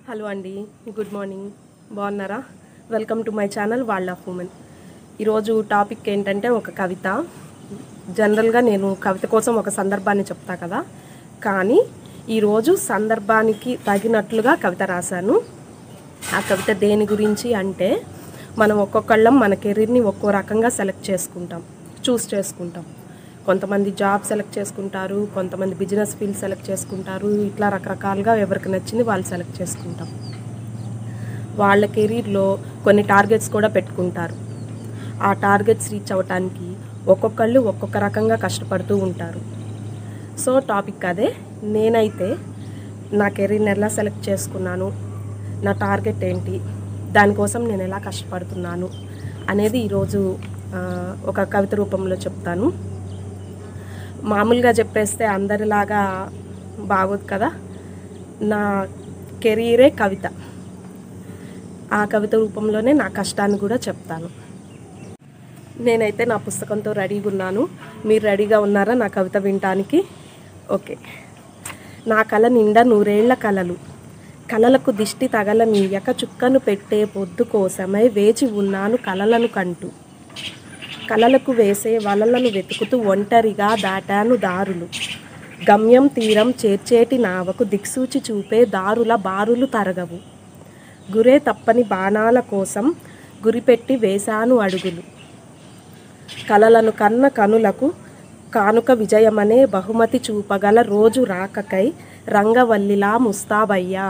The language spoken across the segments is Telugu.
హలో అండి గుడ్ మార్నింగ్ బాగున్నారా వెల్కమ్ టు మై ఛానల్ వాళ్ళ ఆఫ్ ఉమెన్ ఈరోజు టాపిక్ ఏంటంటే ఒక కవిత జనరల్గా నేను కవిత కోసం ఒక సందర్భాన్ని చెప్తా కదా కానీ ఈరోజు సందర్భానికి తగినట్లుగా కవిత రాశాను ఆ కవిత దేని గురించి అంటే మనం ఒక్కొక్కళ్ళం మన కెరీర్ని ఒక్కో రకంగా సెలెక్ట్ చేసుకుంటాం చూస్ చేసుకుంటాం కొంతమంది జాబ్ సెలెక్ట్ చేసుకుంటారు కొంతమంది బిజినెస్ ఫీల్డ్ సెలెక్ట్ చేసుకుంటారు ఇట్లా రకరకాలుగా ఎవరికి నచ్చింది వాళ్ళు సెలెక్ట్ చేసుకుంటాం వాళ్ళ కెరీర్లో కొన్ని టార్గెట్స్ కూడా పెట్టుకుంటారు ఆ టార్గెట్స్ రీచ్ అవ్వటానికి ఒక్కొక్కళ్ళు ఒక్కొక్క రకంగా కష్టపడుతూ ఉంటారు సో టాపిక్ అదే నేనైతే నా కెరీర్ని ఎలా సెలెక్ట్ చేసుకున్నాను నా టార్గెట్ ఏంటి దానికోసం నేను ఎలా కష్టపడుతున్నాను అనేది ఈరోజు ఆ, ఒక కవిత రూపంలో చెప్తాను మామూలుగా చెప్పేస్తే అందరిలాగా బాగోదు కదా నా కెరీరే కవిత ఆ కవిత రూపంలోనే నా కష్టాన్ని కూడా చెప్తాను నేనైతే నా పుస్తకంతో రెడీగా ఉన్నాను మీరు రెడీగా ఉన్నారా నా కవిత వినటానికి ఓకే నా కళ నిండా నూరేళ్ల కలలు కలలకు దిష్టి తగలనీయక చుక్కను పెట్టే పొద్దు కోసమై వేచి ఉన్నాను కలలను కంటూ కలలకు వేసే వలలను వెతుకుతూ ఒంటరిగా దాటాను దారులు గమ్యం తీరం చేర్చేటి నావకు దిక్సూచి చూపే దారుల బారులు తరగవు గురే తప్పని బాణాల కోసం గురిపెట్టి వేశాను అడుగులు కలలను కన్న కనులకు కానుక విజయమనే బహుమతి చూపగల రోజు రాకకై రంగవల్లిలా ముస్తాబయ్యా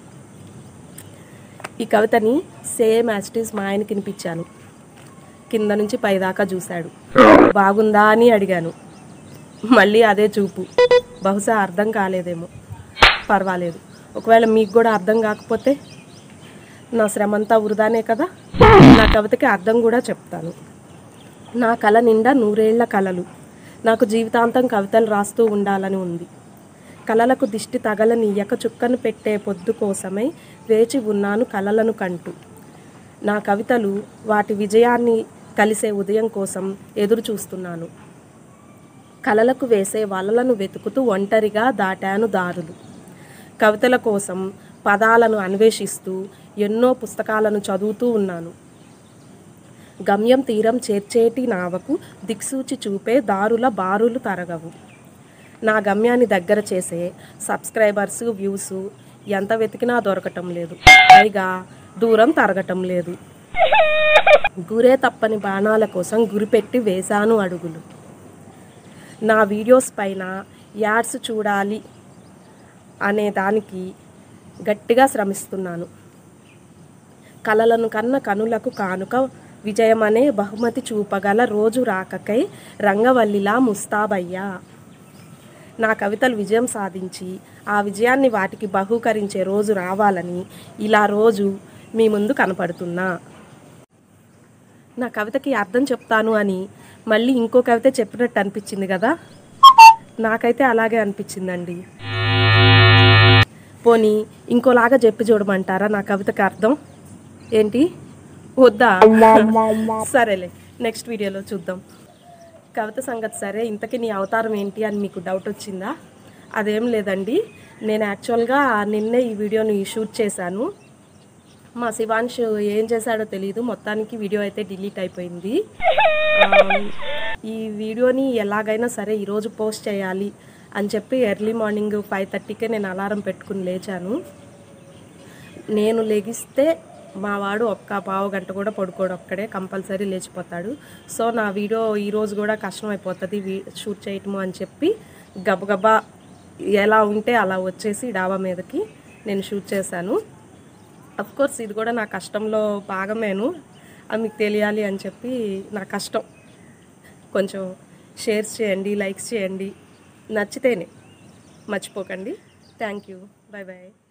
ఈ కవితని సేమ్ యాస్టీస్ మా ఆయనకి వినిపించాను కింద నుంచి పైదాకా చూశాడు బాగుందా అని అడిగాను మళ్ళీ అదే చూపు బహుశా అర్థం కాలేదేమో పర్వాలేదు ఒకవేళ మీకు కూడా అర్థం కాకపోతే నా శ్రమంతా వృధానే కదా నా కవితకి అర్థం కూడా చెప్తాను నా కళ నిండా నూరేళ్ల కలలు నాకు జీవితాంతం కవితలు రాస్తూ ఉండాలని ఉంది కలలకు దిష్టి తగలనీయక చుక్కను పెట్టే పొద్దు కోసమై వేచి ఉన్నాను కలలను కంటూ నా కవితలు వాటి విజయాన్ని కలిసే ఉదయం కోసం ఎదురు చూస్తున్నాను కలలకు వేసే వలలను వెతుకుతూ ఒంటరిగా దాటాను దారులు కవితల కోసం పదాలను అన్వేషిస్తూ ఎన్నో పుస్తకాలను చదువుతూ ఉన్నాను గమ్యం తీరం చేర్చేటి నావకు దిక్సూచి చూపే దారుల బారులు తరగవు నా గమ్యాన్ని దగ్గర చేసే సబ్స్క్రైబర్స్ వ్యూస్ ఎంత వెతికినా దొరకటం లేదు పైగా దూరం తరగటం లేదు గురే తప్పని బాణాల కోసం గురిపెట్టి వేశాను అడుగులు నా వీడియోస్ పైన యాడ్స్ చూడాలి అనే దానికి గట్టిగా శ్రమిస్తున్నాను కలలను కన్న కనులకు కానుక విజయమనే బహుమతి చూపగల రోజు రాకకై రంగవల్లిలా ముస్తాబయ్యా నా కవితలు విజయం సాధించి ఆ విజయాన్ని వాటికి బహూకరించే రోజు రావాలని ఇలా రోజు మీ ముందు కనపడుతున్నా నా కవితకి అర్థం చెప్తాను అని మళ్ళీ ఇంకో కవిత చెప్పినట్టు అనిపించింది కదా నాకైతే అలాగే అనిపించిందండి పోనీ ఇంకోలాగా చెప్పి చూడమంటారా నా కవితకి అర్థం ఏంటి వద్దా సరేలే నెక్స్ట్ వీడియోలో చూద్దాం కవిత సంగతి సరే ఇంతకీ నీ అవతారం ఏంటి అని మీకు డౌట్ వచ్చిందా అదేం లేదండి నేను యాక్చువల్గా నిన్నే ఈ వీడియోని షూట్ చేశాను మా శివాంశ్ ఏం చేశాడో తెలియదు మొత్తానికి వీడియో అయితే డిలీట్ అయిపోయింది ఆ, ఈ వీడియోని ఎలాగైనా సరే ఈరోజు పోస్ట్ చేయాలి అని చెప్పి ఎర్లీ మార్నింగ్ ఫైవ్ థర్టీకే నేను అలారం పెట్టుకుని లేచాను నేను లెగిస్తే మా వాడు ఒక్క పావు గంట కూడా పడుకోడు ఒక్కడే కంపల్సరీ లేచిపోతాడు సో నా వీడియో ఈరోజు కూడా కష్టం అయిపోతుంది వీ- షూట్ చేయటము అని చెప్పి గబగబా ఎలా ఉంటే అలా వచ్చేసి డాబా మీదకి నేను షూట్ చేశాను అఫ్ కోర్స్ ఇది కూడా నా కష్టంలో భాగమేను అది మీకు తెలియాలి అని చెప్పి నా కష్టం కొంచెం షేర్స్ చేయండి లైక్స్ చేయండి నచ్చితేనే మర్చిపోకండి థ్యాంక్ యూ బాయ్ బాయ్